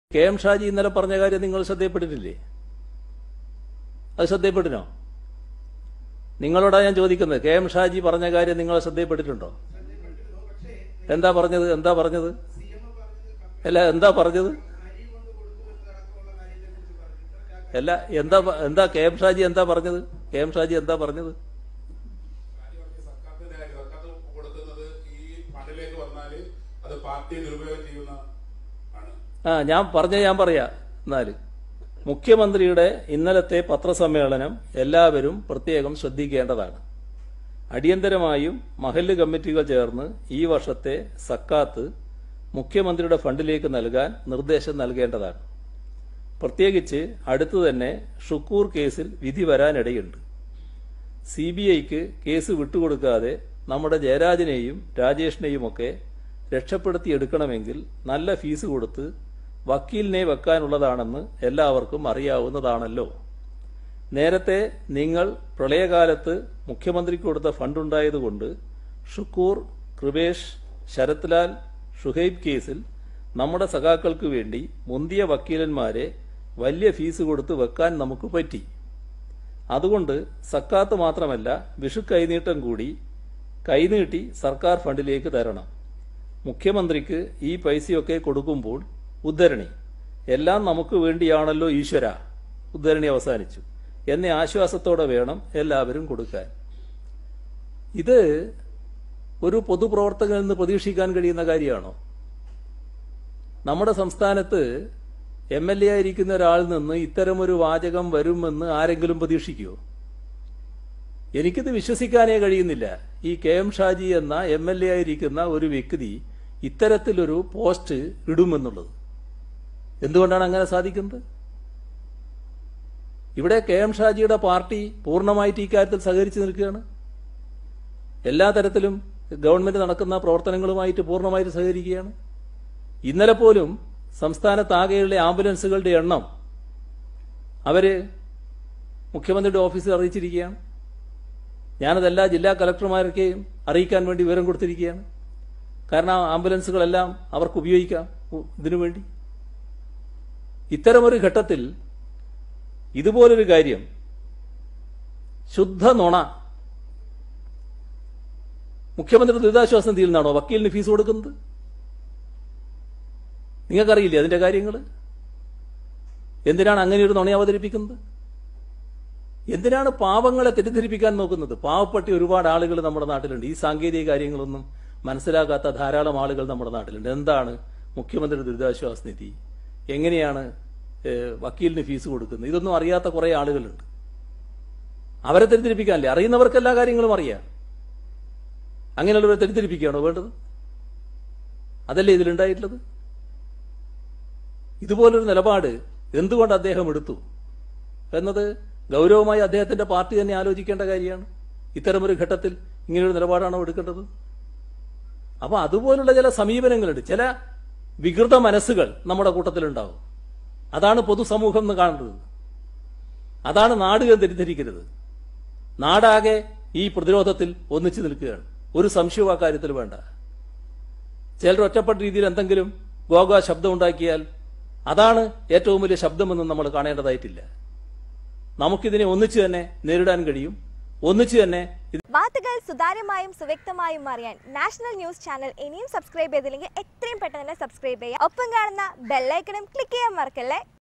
K M Shaji ഇന്നലെ പറഞ്ഞ കാര്യം നിങ്ങൾ ശ്രദ്ധയപ്പെട്ടിട്ടില്ലേ അത് ശ്രദ്ധയപ്പെട്ടിനോ നിങ്ങളോടാ ഞാൻ ചോദിക്കുന്നത് കെ എം ഷാജി പറഞ്ഞ കാര്യം നിങ്ങൾ ശ്രദ്ധയപ്പെട്ടിട്ടുണ്ടോ എന്താ പറഞ്ഞത് എന്താ പറഞ്ഞത് അല്ല എന്താ പറഞ്ഞത് അല്ല എന്താ പ- എന്താ കെ എം ഷാജി എന്താ പറഞ്ഞത് കെ എം ഷാജി എന്താ പറഞ്ഞത് സർക്കാരിന്റെ കാര്യം സർക്കാർ കൊടുക്കുന്നത് ഈ ഫണ്ടിലേക്ക് വന്നാല് അത് പാർട്ടി ദുരുപയോഗം ചെയ്യുന്ന ആണ് ആ ഞാൻ പറഞ്ഞ ഞാൻ പറയാ എന്നാല് മുഖ്യമന്ത്രിയുടെ ഇന്നലത്തെ പത്രസമ്മേളനം എല്ലാവരും പ്രത്യേകം ശ്രദ്ധിക്കേണ്ടതാണ് അടിയന്തരമായും മഹല്ല് കമ്മിറ്റികൾ ചേർന്ന് ഈ വർഷത്തെ സക്കാത്ത് മുഖ്യമന്ത്രിയുടെ ഫണ്ടിലേക്ക് നൽകാൻ നിർദ്ദേശം നൽകേണ്ടതാണ് പ്രത്യേകിച്ച് അടുത്തു തന്നെ ഷുക്കൂർ കേസിൽ വിധി വരാനിടയുണ്ട് സി ബി ഐക്ക് കേസ് വിട്ടുകൊടുക്കാതെ നമ്മുടെ ജയരാജനെയും രാജേഷിനെയുമൊക്കെ രക്ഷപ്പെടുത്തിയെടുക്കണമെങ്കിൽ നല്ല ഫീസ് കൊടുത്ത് വക്കീലിനെ വെക്കാനുള്ളതാണെന്ന് എല്ലാവർക്കും അറിയാവുന്നതാണല്ലോ നേരത്തെ നിങ്ങൾ പ്രളയകാലത്ത് മുഖ്യമന്ത്രിക്ക് കൊടുത്ത ഫണ്ടുണ്ടായതുകൊണ്ട് ഷുക്കൂർ കൃപേഷ് ശരത് ലാൽ ഷുഹൈബ് കേസിൽ നമ്മുടെ സഖാക്കൾക്ക് വേണ്ടി മുന്തിയ വക്കീലന്മാരെ വലിയ ഫീസ് കൊടുത്ത് വെക്കാൻ നമുക്ക് പറ്റി അതുകൊണ്ട് സക്കാത്ത് മാത്രമല്ല വിഷു കൈനീട്ടം കൂടി കൈനീട്ടി സർക്കാർ ഫണ്ടിലേക്ക് തരണം മുഖ്യമന്ത്രിക്ക് ഈ പൈസയൊക്കെ കൊടുക്കുമ്പോൾ ഉദ്ധരണി എല്ലാം നമുക്ക് വേണ്ടിയാണല്ലോ ഈശ്വര ഉദ്ധരണി അവസാനിച്ചു എന്ന ആശ്വാസത്തോടെ വേണം എല്ലാവരും കൊടുക്കാൻ ഇത് ഒരു പൊതുപ്രവർത്തകൻ എന്ന് പ്രതീക്ഷിക്കാൻ കഴിയുന്ന കാര്യമാണോ നമ്മുടെ സംസ്ഥാനത്ത് എം എൽ എ ആയിരിക്കുന്ന ഒരാളിൽ നിന്ന് ഇത്തരമൊരു വാചകം വരുമെന്ന് ആരെങ്കിലും പ്രതീക്ഷിക്കുമോ എനിക്കിത് വിശ്വസിക്കാനേ കഴിയുന്നില്ല ഈ കെ എം ഷാജി എന്ന എം എൽ എ ആയിരിക്കുന്ന ഒരു വ്യക്തി ഇത്തരത്തിലൊരു പോസ്റ്റ് ഇടുമെന്നുള്ളത് എന്തുകൊണ്ടാണ് അങ്ങനെ സാധിക്കുന്നത് ഇവിടെ കെ എം ഷാജിയുടെ പാർട്ടി പൂർണ്ണമായിട്ട് ഇക്കാര്യത്തിൽ സഹകരിച്ചു നിൽക്കുകയാണ് എല്ലാ തരത്തിലും ഗവൺമെന്റ് നടക്കുന്ന പ്രവർത്തനങ്ങളുമായിട്ട് പൂർണ്ണമായിട്ട് സഹകരിക്കുകയാണ് ഇന്നലെ പോലും സംസ്ഥാനത്താകെയുള്ള ആംബുലൻസുകളുടെ എണ്ണം അവര് മുഖ്യമന്ത്രിയുടെ ഓഫീസിൽ അറിയിച്ചിരിക്കുകയാണ് ഞാനത് എല്ലാ ജില്ലാ കളക്ടർമാരൊക്കെയും അറിയിക്കാൻ വേണ്ടി വിവരം കൊടുത്തിരിക്കുകയാണ് കാരണം ആ ആംബുലൻസുകളെല്ലാം അവർക്ക് ഉപയോഗിക്കാം ഉ- ഇതിനു വേണ്ടി ഇത്തരമൊരു ഘട്ടത്തിൽ ഇതുപോലൊരു കാര്യം ശുദ്ധ നുണ മുഖ്യമന്ത്രി ദുരിതാശ്വാസ നിധിയിൽ നിന്നാണോ വക്കീലിന് ഫീസ് കൊടുക്കുന്നത് നിങ്ങൾക്കറിയില്ലേ അതിന്റെ കാര്യങ്ങൾ എന്തിനാണ് അങ്ങനെ ഒരു നുണ അവതരിപ്പിക്കുന്നത് എന്തിനാണ് പാവങ്ങളെ തെറ്റിദ്ധരിപ്പിക്കാൻ നോക്കുന്നത് പാവപ്പെട്ട ഒരുപാട് ആളുകൾ നമ്മുടെ നാട്ടിലുണ്ട് ഈ സാങ്കേതിക കാര്യങ്ങളൊന്നും മനസ്സിലാക്കാത്ത ധാരാളം ആളുകൾ നമ്മുടെ നാട്ടിലുണ്ട് എന്താണ് മുഖ്യമന്ത്രി ദുരിതാശ്വാസ നിധി എങ്ങനെയാണ് ഏഹ്, വക്കീലിന് ഫീസ് കൊടുക്കുന്നത് ഇതൊന്നും അറിയാത്ത കുറെ ആളുകളുണ്ട് അവരെ തെറ്റിദ്ധരിപ്പിക്കാനല്ലേ അറിയുന്നവർക്ക് എല്ലാ കാര്യങ്ങളും അറിയാം അങ്ങനെയുള്ളവരെ തെറ്റിദ്ധരിപ്പിക്കുകയാണോ വേണ്ടത് അതല്ലേ ഇതിലുണ്ടായിട്ടുള്ളത് ഇതുപോലൊരു നിലപാട് എന്തുകൊണ്ട് അദ്ദേഹം എടുത്തു എന്നത് ഗൗരവമായി അദ്ദേഹത്തിന്റെ പാർട്ടി തന്നെ ആലോചിക്കേണ്ട കാര്യമാണ് ഇത്തരമൊരു ഘട്ടത്തിൽ ഇങ്ങനെയൊരു നിലപാടാണോ എടുക്കേണ്ടത് അപ്പൊ അതുപോലുള്ള ചില സമീപനങ്ങളുണ്ട് ചില വികൃത മനസ്സുകൾ നമ്മുടെ കൂട്ടത്തിലുണ്ടാവും അതാണ് പൊതുസമൂഹം എന്ന് കാണുന്നത് അതാണ് നാടുകൾ തെറ്റിദ്ധരിക്കരുത് നാടാകെ ഈ പ്രതിരോധത്തിൽ ഒന്നിച്ചു നിൽക്കുകയാണ് ഒരു സംശയവും ആ കാര്യത്തിൽ വേണ്ട ചിലർ ഒറ്റപ്പെട്ട രീതിയിൽ എന്തെങ്കിലും ഗോഗ ശബ്ദം ഉണ്ടാക്കിയാൽ അതാണ് ഏറ്റവും വലിയ ശബ്ദമെന്ന് നമ്മൾ കാണേണ്ടതായിട്ടില്ല നമുക്കിതിനെ ഒന്നിച്ചു തന്നെ നേരിടാൻ കഴിയും ഒന്നിച്ചു തന്നെ ഇത് വാർത്തകൾ സുതാര്യമായും സുവ്യക്തമായും അറിയാൻ നാഷണൽ ന്യൂസ് ചാനൽ ഇനിയും സബ്സ്ക്രൈബ് ചെയ്തില്ലെങ്കിൽ എത്രയും പെട്ടെന്ന് തന്നെ സബ്സ്ക്രൈബ് ചെയ്യുക ഒപ്പം കാണുന്ന ബെല്ലൈക്കണും ക്ലിക്ക് ചെയ്യാൻ മറക്കല്ലേ